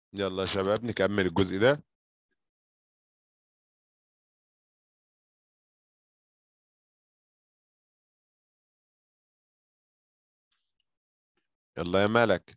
يلا يا شباب نكمل الجزء ده يلا يا ملك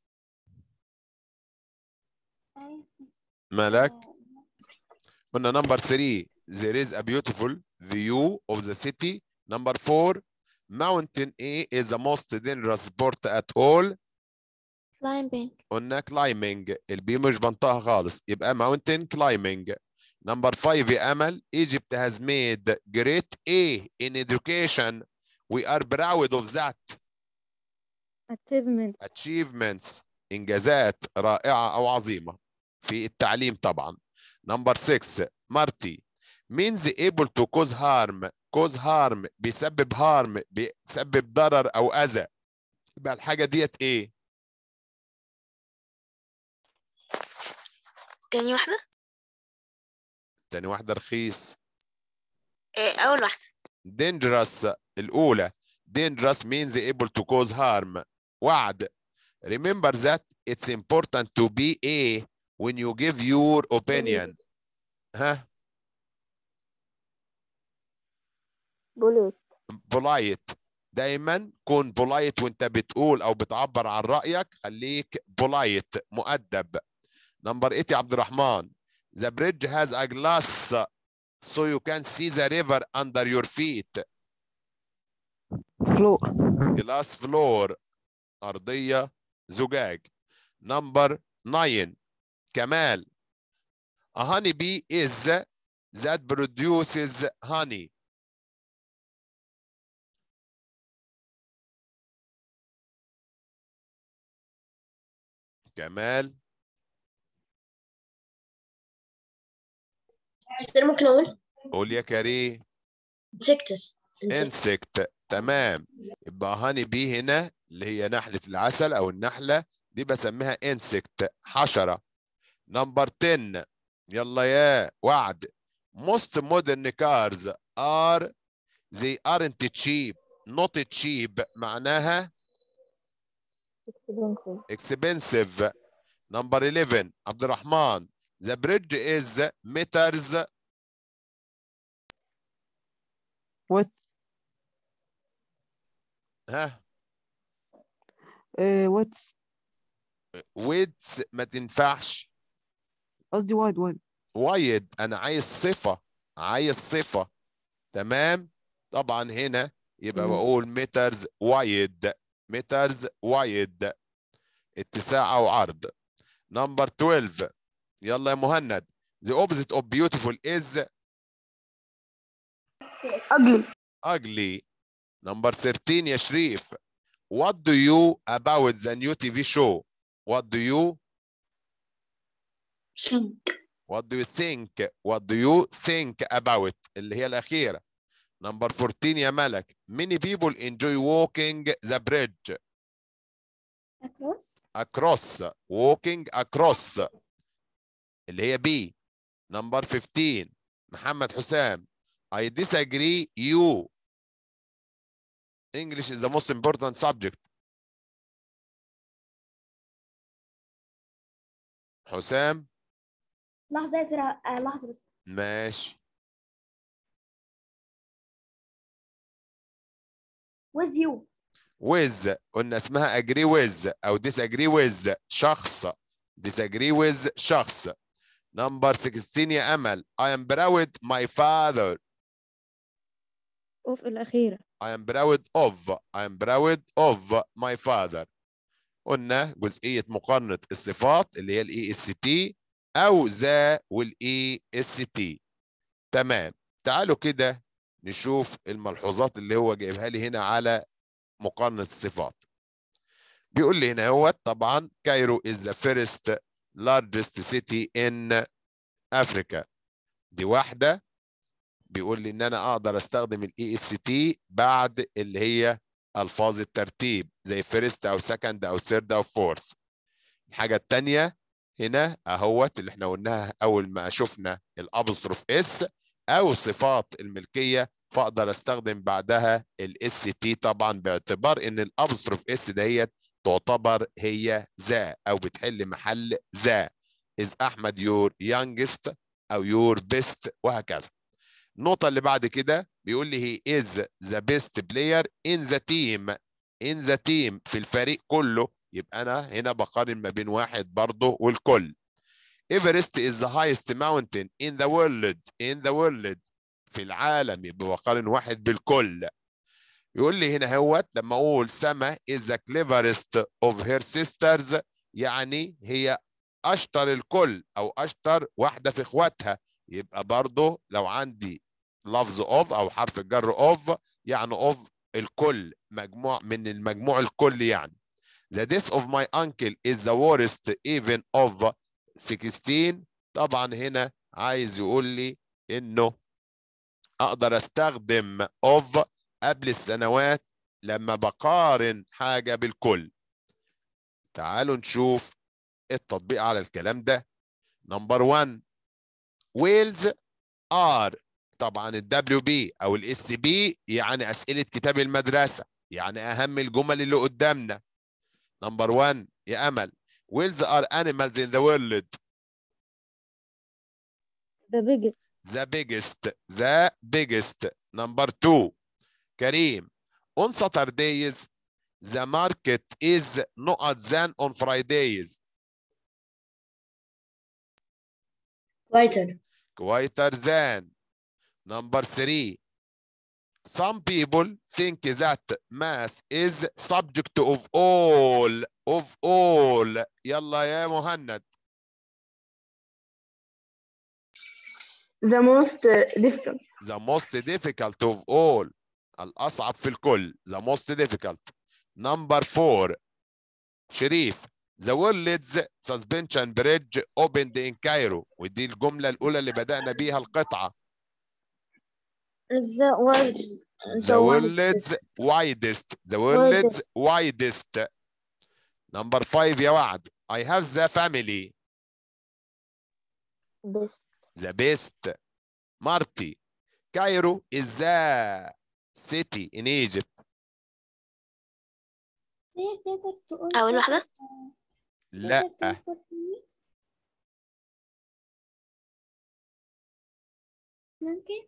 ملك قلنا نمبر 3 there is a beautiful view of the city number 4 mountain A is the most dangerous sport at all climbing قلنا climbing البي مش بنطقها خالص يبقى mountain climbing number 5 يا امل Egypt has made great A in education we are proud of that achievement achievements انجازات رائعه او عظيمه في التعليم طبعا نمبر 6 مارتي means able to cause harm cause harm بيسبب harm بيسبب ضرر او اذى يبقى الحاجه ديت ايه تاني واحدة تاني واحده رخيص إيه أول واحدة dangerous الاولى dangerous means able to cause harm وعد remember that it's important to be a when you give your opinion ها bullet polite دايما كون polite وانت بتقول او بتعبر عن رايك خليك polite مؤدب نمبر 8 يا عبد الرحمن the bridge has a glass so you can see the river under your feet فلور glass floor ارضيه زجاج نمبر 9 كمال a honey bee is that produces honey كمال مستر ممكن اقول قول يا كريم انسكتس انسكت تمام يبقى هاني بي هنا اللي هي نحلة العسل أو النحلة دي بسميها انسكت حشرة نمبر 10 يلا يا وعد most modern cars are they aren't cheap not cheap معناها expensive expensive number 11 عبد الرحمن the bridge is meters وات ها وات width ما تنفعش قصدي وايد وايد وايد انا عايز صفه عايز صفه تمام طبعا هنا يبقى مم. بقول مترز وايد مترز وايد اتساع او عرض نمبر 12 يلا يا مهند the opposite of beautiful is ugly ugly number 13 يا شريف what do you about the new TV show what do you What do you think? What do you think about? اللي هي الأخيرة. Number 14 يا ملك. Many people enjoy walking the bridge across across. Walking across. اللي هي B. Number 15 محمد حسام. I disagree you. English is the most important subject. حسام لحظة يا سرا آه لحظة بس ماشي with you with قلنا اسمها agree with او disagree with شخص disagree with شخص number 16 يا امل I am proud my father اوف الأخيرة I am proud of I am proud of my father قلنا جزئية مقارنة الصفات اللي هي الاي اس تي او ذا والاي اس تي تمام تعالوا كده نشوف الملحوظات اللي هو جايبها لي هنا على مقارنة الصفات بيقول لي هنا هو طبعا كايرو is the first largest city in Africa دي واحدة بيقول لي ان انا اقدر استخدم الاي اس تي بعد اللي هي الفاظ الترتيب زي فيرست او سكند او ثيرد او فورث الحاجة التانية هنا اهوت اللي احنا قلناها اول ما شفنا الابستروف اس او صفات الملكية فاقدر استخدم بعدها الاس تي طبعا باعتبار ان الابستروف اس ديت تعتبر هي ذا او بتحل محل ذا is أحمد your youngest أو your best وهكذا النقطة اللي بعد كده بيقول لي he is the best player in the team in the team في الفريق كله يبقى أنا هنا بقارن ما بين واحد برضه والكل Everest is the highest mountain in the world in the world في العالم يبقى بقارن واحد بالكل يقول لي هنا هوت لما اقول سما is the cleverest of her sisters يعني هي اشطر الكل او اشطر واحده في اخواتها يبقى برضه لو عندي لفظ اوف او حرف الجر اوف يعني اوف الكل مجموع من المجموع الكل يعني The death of my uncle is the worst even of 16 طبعا هنا عايز يقول لي انه اقدر استخدم of قبل السنوات لما بقارن حاجة بالكل تعالوا نشوف التطبيق على الكلام ده نمبر 1 ويلز ار طبعا الدبليو بي او الاس بي يعني اسئله كتاب المدرسه يعني اهم الجمل اللي قدامنا نمبر 1 يا امل ويلز ار animals in the world The biggest. the biggest the biggest number 2 كريم on Saturdays the market is not than on Fridays Quieter. quieter than number 3 some people think that math is subject of all of all يلا يا مهند The most uh, difficult. the most difficult of all الأصعب في الكل the most difficult number four شريف the world's suspension bridge opened in Cairo ودي الجملة الأولى اللي بدأنا بيها القطعة The widest. the world's widest the world's widest number five يا وعد I have the family Best. the best مارتي Cairo is the city in Egypt ليه تقدر تقول أول واحدة لا تقدر تقول فرحانين؟ ممكن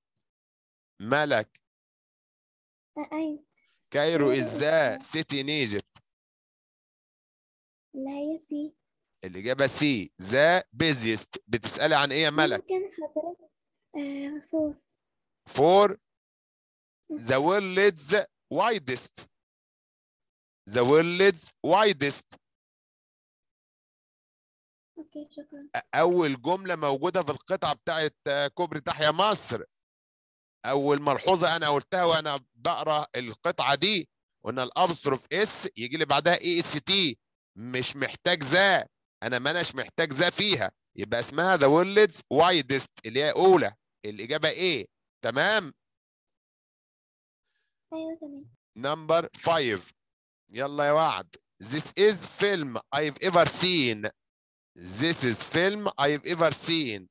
ملك آه، أيوة كايرو كايرو is is the the- city in Egypt اللي هي سي الإجابة سي the busiest بتسألي عن إيه يا ملك ممكن حضرتك آه فور for the world's widest the world's widest أوكي شكرا أول جملة موجودة في القطعة بتاعت آه، كوبري تحيا مصر أول ملحوظة أنا قلتها وأنا بقرأ القطعة دي قلنا الأبستروف اس يجي لي بعدها اي اس تي مش محتاج ذا أنا ما أناش محتاج ذا فيها يبقى اسمها ذا world's widest اللي هي أولى الإجابة إيه تمام أيوة تمام نمبر 5 يلا يا وعد This is film I've ever seen This is film I've ever seen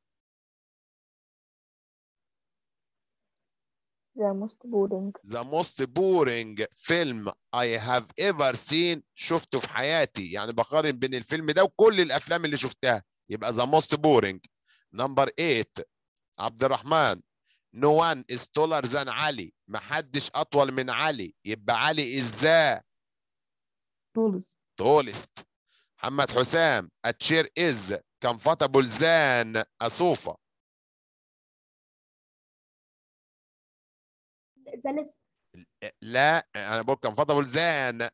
The most boring. The most boring film I have ever seen شفته في حياتي يعني بقارن بين الفيلم ده وكل الأفلام اللي شفتها يبقى the most boring نمبر 8 عبد الرحمن No one is taller than علي محدش أطول من علي يبقى علي is the tallest tallest محمد حسام a chair is comfortable than a sofa ذا ليست لا انا بقول comfortable than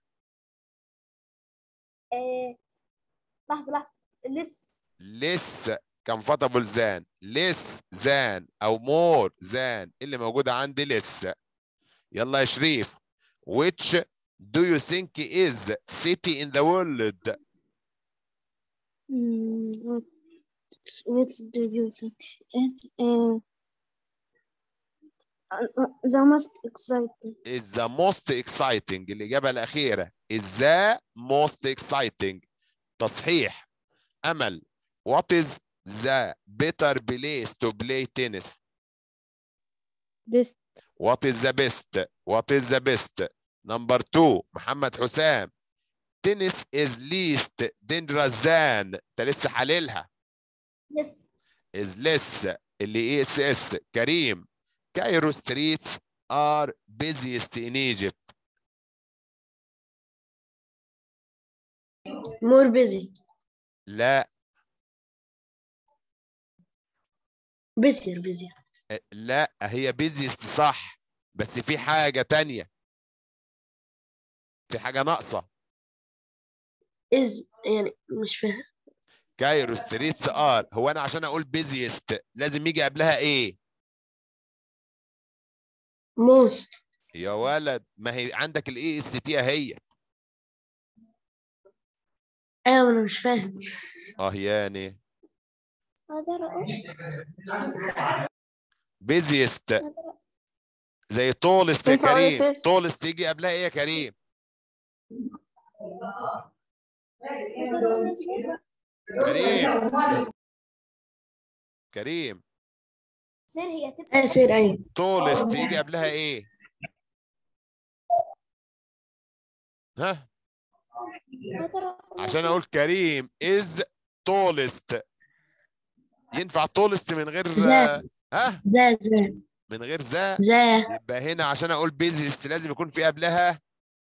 آه لحظة لحظة لس less comfortable than less than او more than اللي موجودة عندي less يلا يا شريف which do you think is city in the world Mm, what, what do you think? It, uh, uh, the most exciting. is the most exciting الإجابة الأخيرة is the most exciting تصحيح أمل what is the better place to play tennis Best. what is the best what is the best number two محمد حسام tennis is least dangerous than انت لسه حللها لس is less اللي اي اس اس كريم كايرو streets are busiest in Egypt more busy لا busier busier لا هي busiest صح بس في حاجة تانية في حاجة ناقصة is يعني مش فاهم كايرو ستريتس ار هو انا عشان اقول busiest لازم يجي قبلها ايه most يا ولد ما هي عندك الاي اس تي اهي ايوه انا مش فاهم اه يعني اقدر اقول busiest اقدر زي tallest يا ينفع أقول كريم test؟ tallest تيجي قبلها ايه يا كريم اقدر اقول ازاي كريم كريم سير هي تبقى انا سير ايوه tallest تيجي قبلها ايه ها اقدر اقول عشان اقول كريم is tallest ينفع tallest من غير ذا. ها ذا ذا من غير ذا ذا يبقى هنا عشان اقول busiest لازم يكون في قبلها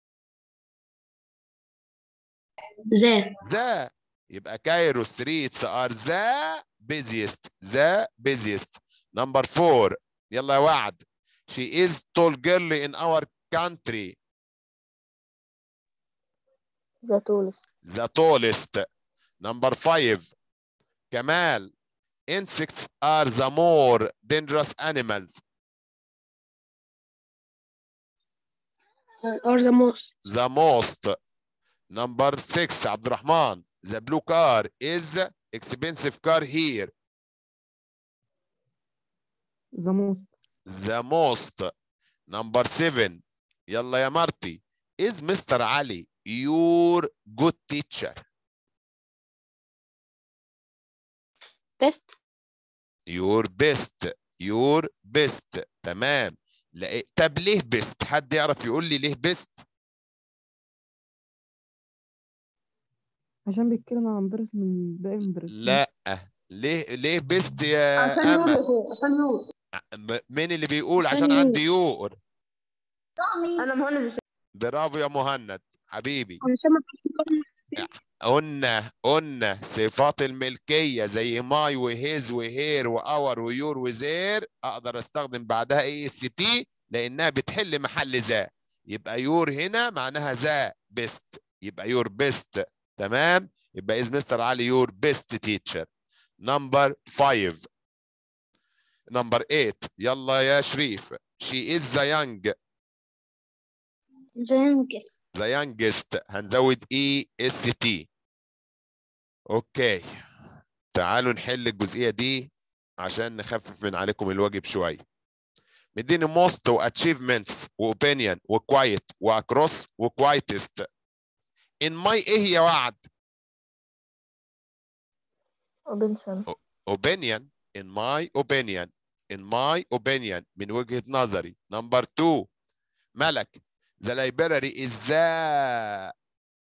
ذا ذا يبقى كايرو ستريتس ار ذا busiest ذا busiest نمبر فور يلا يا وعد she is tall girl in our country ذا تولس the tallest number five كمال insects are the more dangerous animals or the most the most number six عبد الرحمن the blue car is expensive car here the most the most number seven يلا يا مرتي is Mr. علي your good teacher best your best your best تمام لقيت طب ليه بيست حد يعرف يقول لي ليه بيست عشان بيتكلم عن مدرس من باقي المدرسين لا ليه ليه بيست يا عشان نور امل عشان نور م- مين اللي بيقول عشان عشان عندي يور انا مهندس برافو يا مهند حبيبي عشان ما قلنا قلنا صفات الملكية زي ماي وهيز وهير واور ويور وزير اقدر استخدم بعدها اي اس تي لانها بتحل محل ذا يبقى يور هنا معناها ذا بيست يبقى يور بيست تمام يبقى از مستر علي يور بيست تيتشر نمبر 5 نمبر 8 يلا يا شريف شي از ذا يونج زي انجز ذا youngest هنزود اي اس تي اوكي تعالوا نحل الجزئيه دي عشان نخفف من عليكم الواجب شويه مديني most واتشيفمنتس واوبينيون وكوايت واكروس وكوايتست ان ماي ايه هي وعد بنسون opinion in my opinion in my opinion من وجهة نظري number two ملك the library is the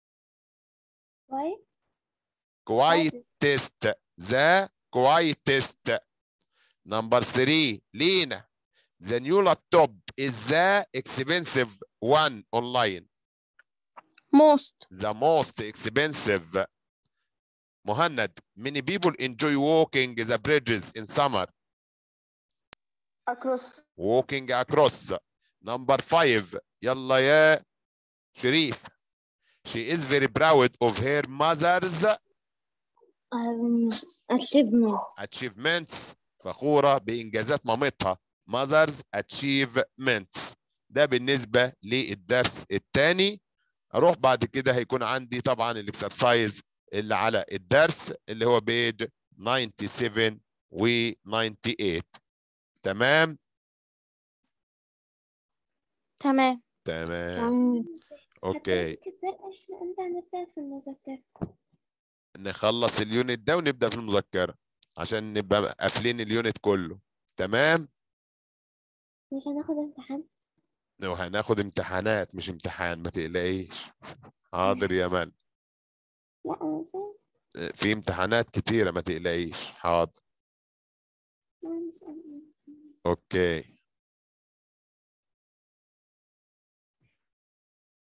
كويس quietest the quietest number three لينا the new laptop is the expensive one online most the most expensive مهند many people enjoy walking the bridges in summer across walking across number five يلا يا شريف she is very proud of her mother's um, achievement achievements فخورة بإنجازات مامتها mother's achievements ده بالنسبة للدرس الثاني أروح بعد كده هيكون عندي طبعا الاكسرسايز اللي على الدرس اللي هو بيج 97 و 98 تمام تمام تمام تمام اوكي هتقولك الزرقاء احنا امتى هنبدأ في المذاكرة نخلص اليونت ده ونبدأ في المذكرة عشان نبقى قافلين اليونت كله تمام مش هناخد امتحان وهناخد امتحانات مش امتحان ما تقلقيش حاضر يا من لا أنا سهل في امتحانات كتيرة ما تقلقيش حاضر ما نسأل اوكي